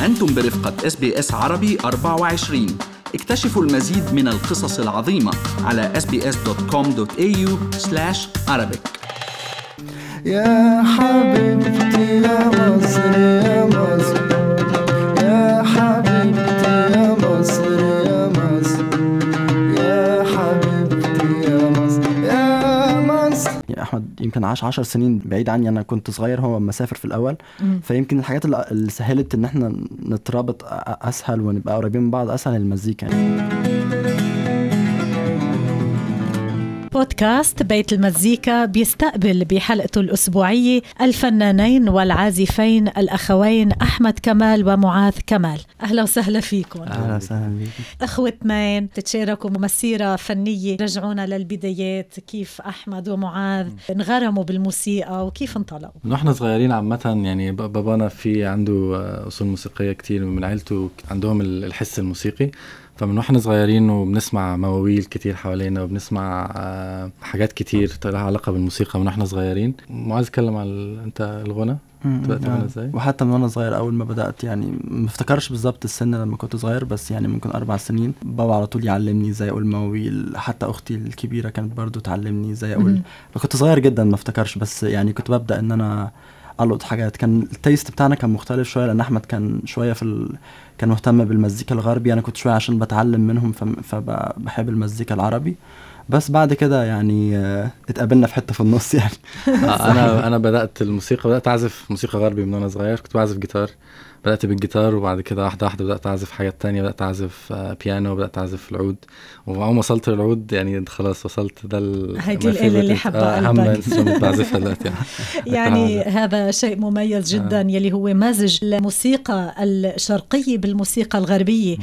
أنتم برفقة اس بي اس عربي 24 اكتشفوا المزيد من القصص العظيمة على sbs.com.au arabic يا حبيبتي يا مصر يا مصر يا حبيبتي يا مصر يا مصر يا حبيبتي يا مصر يا مصر يعني احمد يمكن عاش عشر سنين بعيد عني انا كنت صغير هو مسافر في الاول فيمكن الحاجات اللي اللي سهلت ان احنا نترابط أ- اسهل ونبقى قريبين من بعض اسهل المزيكا يعني بودكاست بيت المزيكا بيستقبل بحلقته الأسبوعية الفنانين والعازفين الأخوين أحمد كمال ومعاذ كمال أهلا وسهلا فيكم اهلا وسهلا بيك أخوة اثنين تتشاركوا مسيرة فنية رجعونا للبدايات كيف أحمد ومعاذ انغرموا بالموسيقى وكيف انطلقوا من واحنا صغيرين عامة يعني ب- بابانا في عنده آه، أصول موسيقية كتير من عيلته عندهم ال- الحس الموسيقي فمن واحنا صغيرين وبنسمع مواويل كتير حوالينا وبنسمع آه، حاجات كتير لها علاقة بالموسيقى من واحنا صغيرين معاذ اتكلم عن ال- انت الغنى بدأت آه. الغنى ازاي؟ وحتى من وانا صغير اول ما بدات يعني ما افتكرش بالظبط السن لما كنت صغير بس يعني ممكن اربع سنين بابا على طول يعلمني ازاي اقول مواويل حتى اختي الكبيره كانت برضو تعلمني ازاي اقول مهم. كنت صغير جدا ما افتكرش بس يعني كنت ببدا ان انا القط حاجات كان التيست بتاعنا كان مختلف شويه لان احمد كان شويه في ال... كان مهتم بالمزيكا الغربي انا كنت شويه عشان بتعلم منهم فم- فبحب المزيكا العربي بس بعد كده يعني آه، اتقابلنا في حته في النص يعني آه، انا انا بدات الموسيقى بدات اعزف موسيقى غربي من وانا صغير كنت بعزف جيتار بدات بالجيتار وبعد كده واحده واحده بدات اعزف حاجات تانية بدات اعزف آه، بيانو بدات اعزف العود واول ما وصلت للعود يعني خلاص وصلت ده ال- هيدي my الآلة اللي favorite- حبها آه، اهم قلبك. instrument بعزفها دلوقتي يعني يعني هذا. هذا شيء مميز جدا يلي هو مزج الموسيقى الشرقية بالموسيقى الغربية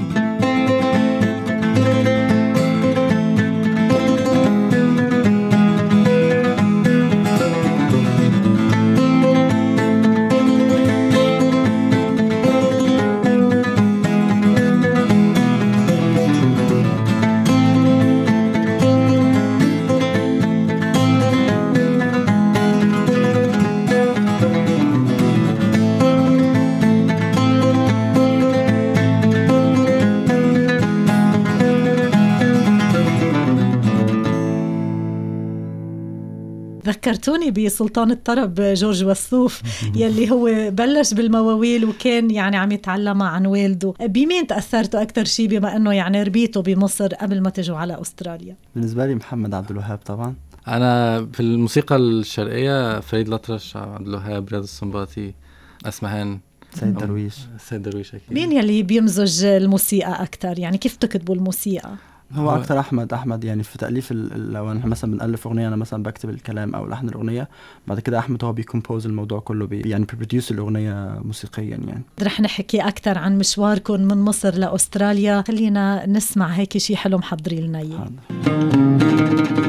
ذكرتوني بسلطان الطرب جورج وسوف يلي هو بلش بالمواويل وكان يعني عم يتعلمها عن والده بمين تأثرتوا أكثر شيء بما أنه يعني ربيتوا بمصر قبل ما تجوا على أستراليا بالنسبه لي محمد عبد الوهاب طبعا انا في الموسيقى الشرقيه فريد الأطرش عبد الوهاب رياض السنباطي اسمهان سيد أم- درويش سيد درويش اكيد مين يلي بيمزج الموسيقى أكثر يعني كيف تكتبوا الموسيقى هو هو- اكتر احمد احمد يعني في تاليف ال- ال- لو انا مثلا بنالف اغنيه انا مثلا بكتب الكلام او لحن الاغنيه بعد كده احمد هو بيكمبوز الموضوع كله بي يعني بيبروديوس الاغنيه موسيقيا يعني رح نحكي أكثر عن مشواركم من مصر لأستراليا خلينا نسمع هيك شيء حلو محضرين لنا إياه حاضر.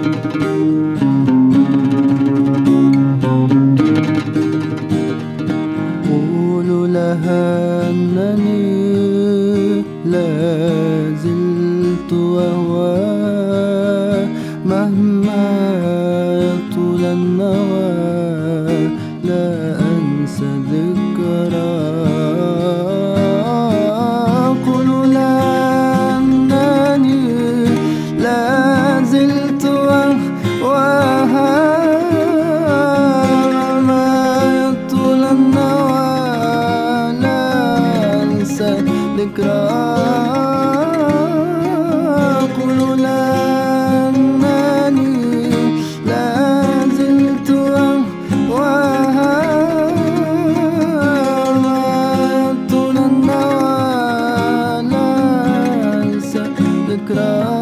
قولوا لها أنني لا زلت وهو مهما يطول النوى لا أنسى ذكرى قولوا لها أنني لا زلت وهو ما يطول النوى لا أنسى ذكرى قولوا لا أنني لا زلت وهو ما يطول النوى لا أنسى ذكرى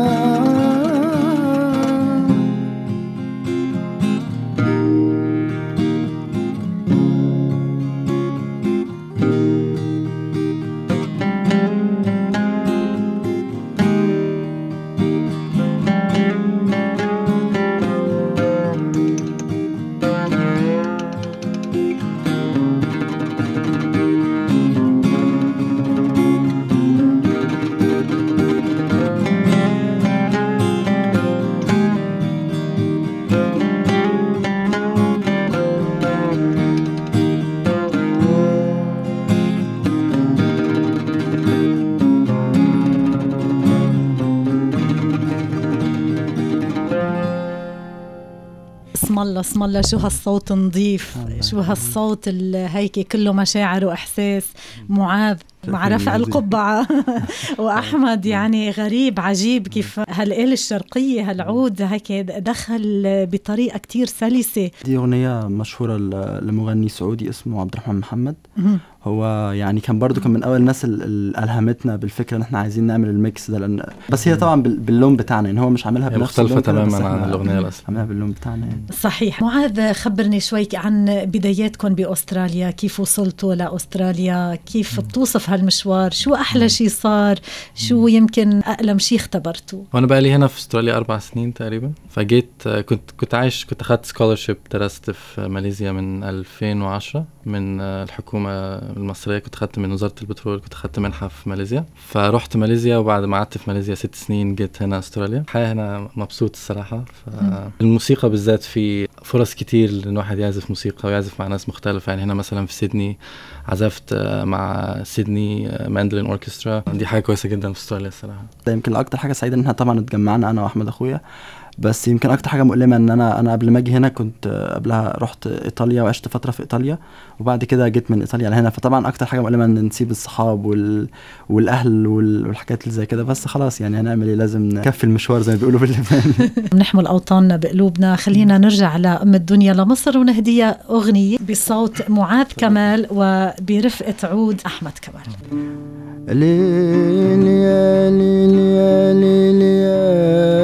اسم الله اسم الله شو هالصوت نظيف شو هالصوت هيك كله مشاعر واحساس معاذ مع رفع القبعة وأحمد يعني غريب عجيب كيف هالآلة الشرقية هالعود هيك دخل بطريقة كتير سلسة دي أغنية مشهورة ل- لمغني سعودي اسمه عبد الرحمن محمد هو يعني كان برضو كان من اول الناس ال- اللي الهمتنا بالفكره ان احنا عايزين نعمل الميكس ده لان بس هي طبعا بال- باللون بتاعنا يعني هو مش عاملها هي بنفس مختلفة اللون كده، بس تماما عن إحنا الأغنية الأصلية عاملها باللون بتاعنا يعني صحيح معاذ خبرني شوي عن بداياتكم بأستراليا كيف وصلتوا لأستراليا كيف بتوصف هالمشوار شو أحلى شيء صار شو يمكن أألم شيء اختبرتوا وانا بقى لي هنا في استراليا اربع سنين تقريبا فجيت آه، كنت كنت عايش كنت اخدت سكولرشيب درست في ماليزيا من 2010 من آه، الحكومه المصريه كنت اخدت من وزاره البترول كنت اخدت منحه في ماليزيا فرحت ماليزيا وبعد ما قعدت في ماليزيا ست سنين جيت هنا استراليا الحياه هنا مبسوط الصراحه الموسيقى بالذات في فرص كتير ان الواحد يعزف موسيقى ويعزف مع ناس مختلفه يعني هنا مثلا في سيدني عزفت آه، مع سيدني ماندلين اوركسترا دي حاجه كويسه جدا في استراليا الصراحه ده يمكن اكتر حاجه سعيده ان احنا طبعا اتجمعنا انا واحمد اخويا بس يمكن اكتر حاجه مؤلمه ان انا انا قبل ما اجي هنا كنت آه، قبلها رحت ايطاليا وعشت فتره في ايطاليا وبعد كده جيت من ايطاليا لهنا فطبعا اكتر حاجه مؤلمه ان نسيب الصحاب وال... والاهل وال... والحاجات اللي زي كده بس خلاص يعني هنعمل ايه لازم نكفي المشوار زي ما بيقولوا باللبنان بنحمل أوطاننا بقلوبنا خلينا نرجع لأم الدنيا لمصر ونهديها أغنية بصوت معاذ كمال وبرفقة عود أحمد كمال ليل يا ليل يا ليل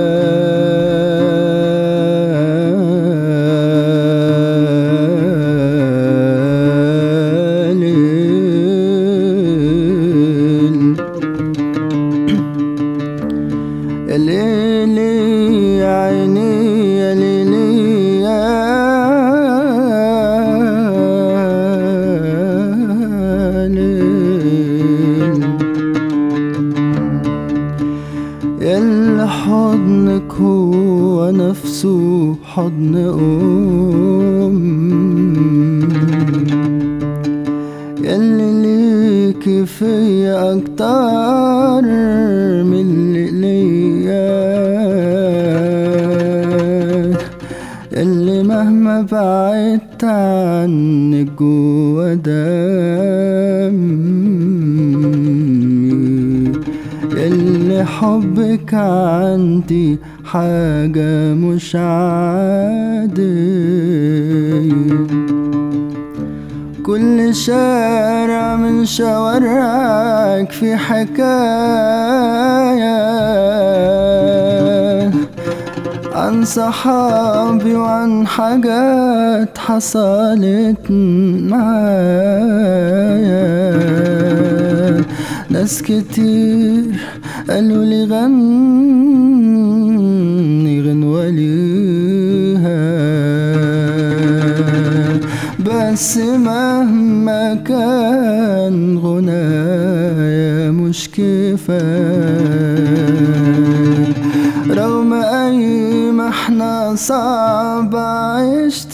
يا ليل يا ليل يا عيني يا ليل يا ليل يلا حضنك هو نفسه حضن أم يلي ليك فيا أكتر من اللي ليا يلي مهما بعدت عنك جوا دمي يلي حبك عندي حاجة مش عادية كل شارع من شوارعك في حكاية عن صحابي وعن حاجات حصلت معايا ناس كتير قالوا لي غني غنوة ليها بس مهما كان غنايا مش كفاية رغم أي محنة صعبة عشت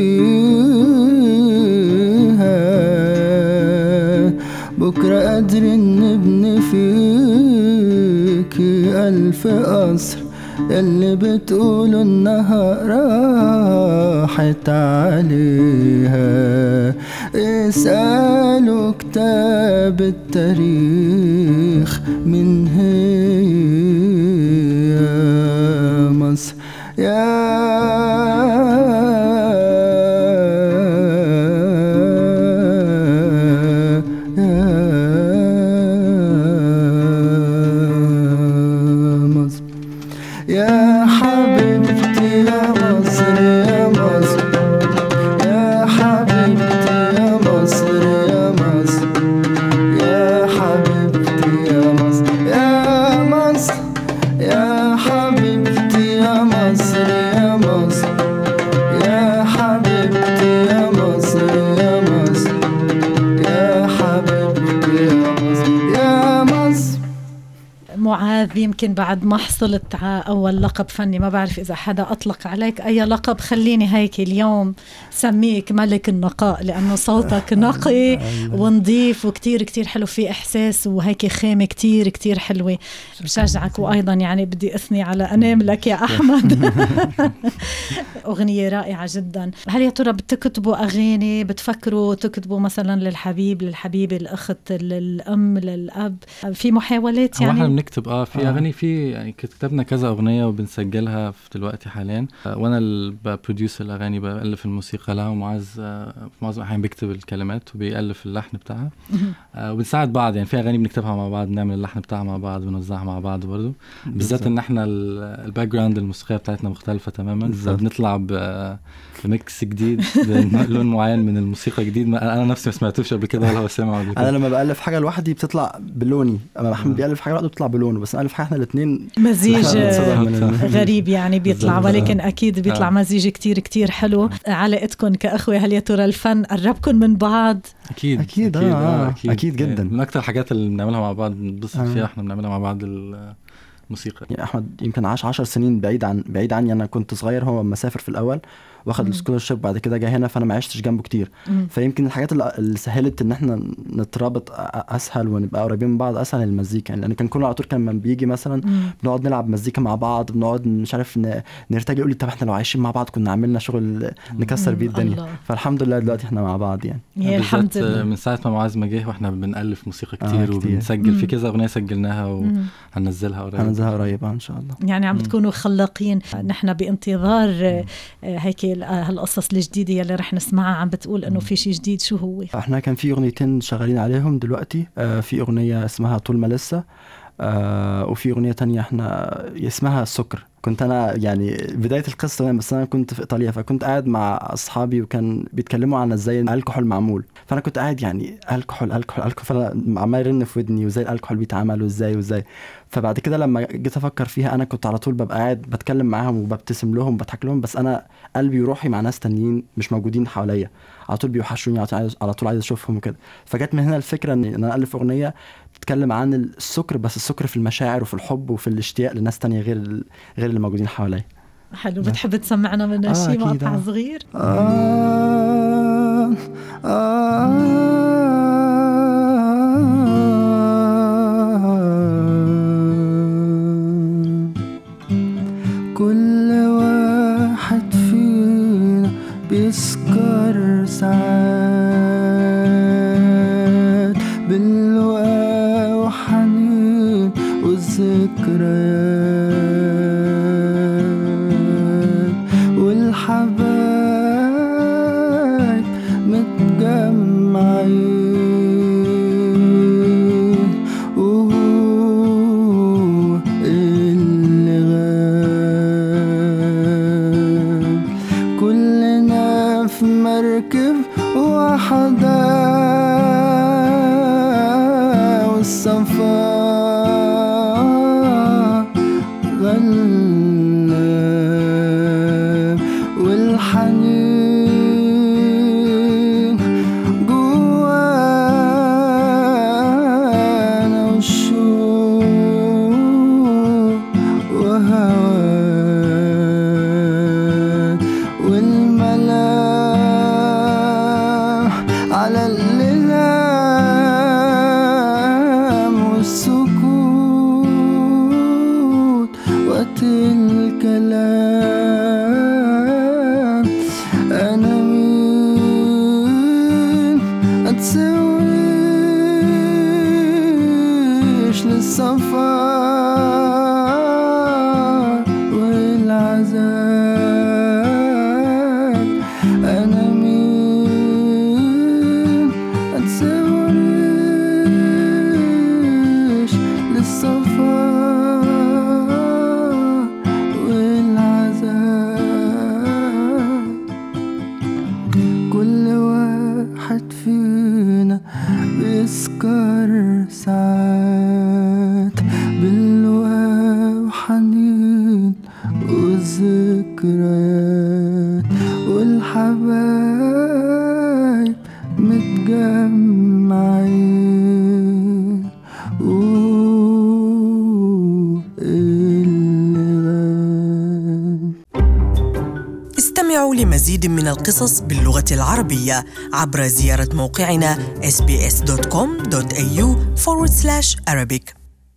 فيها بكرة قادرين نبني فيكي ألف قصر اللي بتقولوا انها راحت عليها اسألوا كتاب التاريخ من هي مصر يا يا مصر يا حبيبتي يا مصر يا مصر يا حبيبتي يا مصر يا مصر يا حبيبتي يا مصر يا مصر يا حبيبتي يا مصر يا مصر معاذ يمكن بعد ما حصلت على أول لقب فني ما بعرف إذا حدا أطلق عليك أي لقب خليني هيك اليوم سميك ملك النقاء لأنه صوتك نقي ونظيف وكتير كتير حلو في إحساس وهيك خامة كتير كتير حلوة بشجعك وأيضا يعني بدي أثني على أناملك يا أحمد أغنية رائعة جدا هل يا ترى بتكتبوا أغاني بتفكروا تكتبوا مثلا للحبيب للحبيبة الأخت للأم للأب في محاولات هو احنا يعني بنكتب اه في آه. اغاني في يعني كتبنا كذا اغنيه وبنسجلها في دلوقتي حاليا آه، وانا اللي ببروديوس الاغاني بالف الموسيقى لها ومعاذ آه، في معظم الاحيان بيكتب الكلمات وبيالف اللحن بتاعها آه، وبنساعد بعض يعني في اغاني بنكتبها مع بعض بنعمل اللحن بتاعها مع بعض بنوزعها مع بعض برضه بالذات ان احنا الباك جراوند الموسيقيه بتاعتنا مختلفه تماما بالظبط. فبنطلع ب- بميكس جديد بلون معين من الموسيقى جديد ما انا نفسي ما سمعتوش قبل كده ولا هو سامع قبل انا كده لما بالف حاجه لوحدي بتطلع بلوني اما محمد بيالف حاجه لوحده بتطلع بلونه بس انا الف حاجه احنا الاثنين مزيج من غريب يعني بيطلع بالضبط. ولكن اكيد بيطلع آه. مزيج كتير كتير حلو علاقتكم كاخوه هل يا ترى الفن قربكم من بعض اكيد أكيد، آه، أكيد جداً. من اكتر الحاجات اللي بنعملها مع بعض بنبسط آه. فيها احنا بنعملها مع بعض الموسيقى يعني احمد يمكن عاش 10 سنين بعيد عن بعيد عني انا كنت صغير هو مسافر في الاول واخد السكولرشيب بعد كده جه هنا فانا ما عشتش جنبه كتير مم. فيمكن الحاجات اللي اللي سهلت ان احنا نترابط أ- اسهل ونبقى قريبين من بعض اسهل المزيكا يعني لان كان كل على طول كان لما بيجي مثلا مم. بنقعد نلعب مزيكا مع بعض بنقعد مش عارف ن- نرتجل يقول لي طب احنا لو عايشين مع بعض كنا عملنا شغل نكسر بيه مم، الدنيا الله. فالحمد لله دلوقتي احنا مع بعض يعني يا الحمد بالذات لله من ساعه ما معاذ ما جه واحنا بنالف موسيقى آه، كتير كتير. وبنسجل مم. في كذا اغنيه سجلناها مم. وهننزلها قريب هننزلها قريب آه، ان شاء الله يعني عم مم. بتكونوا خلاقين نحن بانتظار آه، آه، هيك ال- آه، هالقصص الجديده يلي رح نسمعها عم بتقول انه في شيء جديد شو هو احنا كان في اغنيتين شغالين عليهم دلوقتي آه في اغنيه اسمها طول ما لسه آه وفي اغنيه تانية احنا اسمها السكر كنت انا يعني بدايه القصه بس انا كنت في ايطاليا فكنت قاعد مع اصحابي وكان بيتكلموا عن ازاي الكحول معمول فانا كنت قاعد يعني الكحول الكحول الكحول فانا عمال يرن في ودني وازاي الكحول بيتعمل وازاي وازاي فبعد كده لما جيت افكر فيها انا كنت على طول ببقى قاعد بتكلم معاهم وببتسم لهم وبضحك لهم بس انا قلبي وروحي مع ناس تانيين مش موجودين حواليا على طول بيوحشوني على طول عايز- على طول عايز اشوفهم وكده فجت من هنا الفكره ان إن انا الف اغنيه بتتكلم عن السكر بس السكر في المشاعر وفي الحب وفي الاشتياق لناس تانية غير ال- غير اللي موجودين حواليا حلو بتحب تسمعنا منها آه، شيء أكيد، مقطع آه. صغير آه آه كل واحد فينا بيسكر ساعات بالوقا وحنين والذكريات والحبايب متجمعين وهو اللي غاب كلنا في مركب واحدة والسفر غنى والحنين جوانا والشوق وهواك والملاح على اللام والسكوت وقت الكلام أنا مين أتسويش للسفر والعذاب أنا مين أتسويش للسفر والعذاب كل واحد فينا بيسكر ساعات بالوقا وحنين والذكريات والحبايب متجمعين أوه لمزيد من القصص باللغة العربية عبر زيارة موقعنا sbs.com.au forward slash Arabic